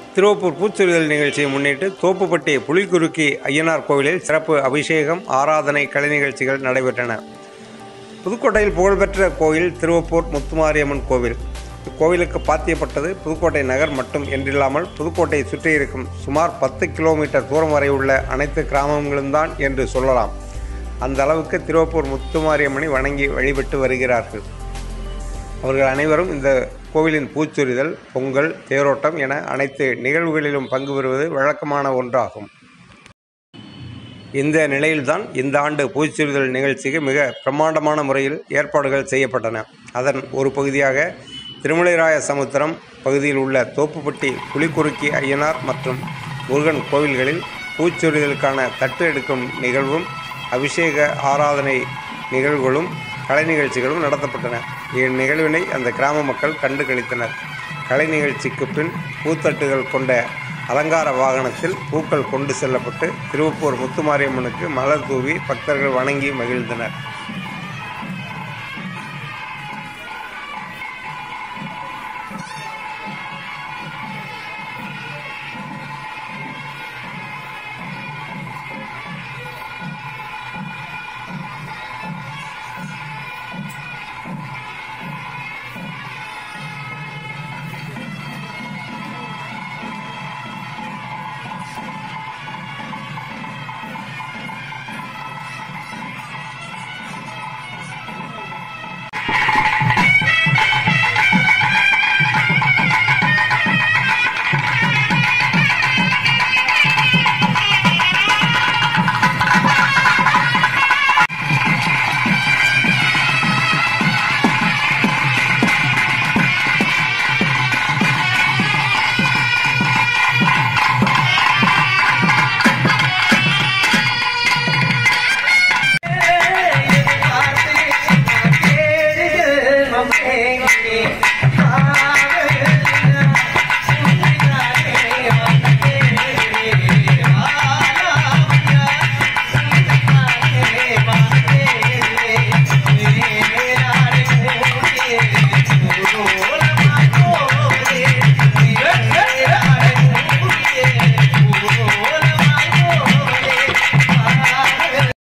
திருவப்பூர் பூச்சொரிதல் நிகழ்ச்சியை முன்னிட்டு தோப்புப்பட்டி புலிக்குறுக்கி ஐயனார் கோவிலில் சிறப்பு அபிஷேகம் ஆராதனை கலை நிகழ்ச்சிகள் நடைபெற்றன புதுக்கோட்டையில் புகழ்பெற்ற கோயில் திருவப்பூர் முத்துமாரியம்மன் கோவில் இக்கோவிலுக்கு பாத்தியப்பட்டது புதுக்கோட்டை நகர் மட்டும் என்றில்லாமல் புதுக்கோட்டையை சுற்றி இருக்கும் சுமார் பத்து கிலோமீட்டர் தூரம் வரை உள்ள அனைத்து கிராமங்களும் தான் என்று சொல்லலாம் அந்த அளவுக்கு திருவப்பூர் முத்துமாரியம்மனை வணங்கி வழிபட்டு வருகிறார்கள் அவர்கள் அனைவரும் இந்த கோவிலின் பூச்சொரிதல் பொங்கல் தேரோட்டம் என அனைத்து நிகழ்வுகளிலும் பங்கு பெறுவது வழக்கமான ஒன்றாகும் இந்த நிலையில்தான் இந்த ஆண்டு பூச்சொரிதல் நிகழ்ச்சிக்கு மிக பிரம்மாண்டமான முறையில் ஏற்பாடுகள் செய்யப்பட்டன அதன் ஒரு பகுதியாக திருமலைராய சமுத்திரம் பகுதியில் உள்ள தோப்புப்பட்டி புலிக்குறுக்கி ஐயனார் மற்றும் முருகன் கோவில்களில் பூச்சொரிதலுக்கான தட்டு எடுக்கும் நிகழ்வும் அபிஷேக ஆராதனை நிகழ்வுகளும் கலை நிகழ்ச்சிகளும் நடத்தப்பட்டன இந்நிகழ்வினை அந்த கிராம மக்கள் கண்டு களித்தனர் கலை நிகழ்ச்சிக்கு பின் பூத்தட்டுகள் கொண்ட அலங்கார வாகனத்தில் பூக்கள் கொண்டு செல்லப்பட்டு திருவப்பூர் முத்துமாரியம்மனுக்கு மலர் தூவி பக்தர்கள் வணங்கி மகிழ்ந்தனர்